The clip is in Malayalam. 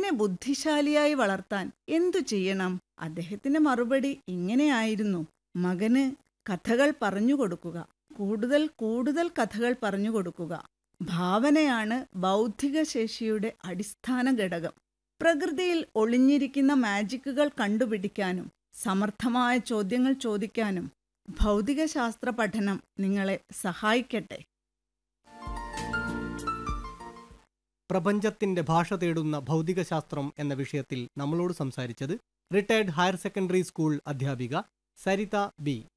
മകനെ ബുദ്ധിശാലിയായി വളർത്താൻ എന്തു ചെയ്യണം അദ്ദേഹത്തിന്റെ മറുപടി ഇങ്ങനെയായിരുന്നു മകന് കഥകൾ പറഞ്ഞു കൊടുക്കുക കൂടുതൽ കൂടുതൽ കഥകൾ പറഞ്ഞു കൊടുക്കുക ഭാവനയാണ് ബൗദ്ധിക ശേഷിയുടെ അടിസ്ഥാന ഘടകം പ്രകൃതിയിൽ ഒളിഞ്ഞിരിക്കുന്ന മാജിക്കുകൾ കണ്ടുപിടിക്കാനും സമർത്ഥമായ ചോദ്യങ്ങൾ ചോദിക്കാനും ഭൗതികശാസ്ത്ര പഠനം നിങ്ങളെ സഹായിക്കട്ടെ പ്രപഞ്ചത്തിന്റെ ഭാഷ തേടുന്ന ഭൗതികശാസ്ത്രം എന്ന വിഷയത്തിൽ നമ്മളോട് സംസാരിച്ചത് റിട്ടയർഡ് ഹയർ സെക്കൻഡറി സ്കൂൾ അധ്യാപിക സരിത ബി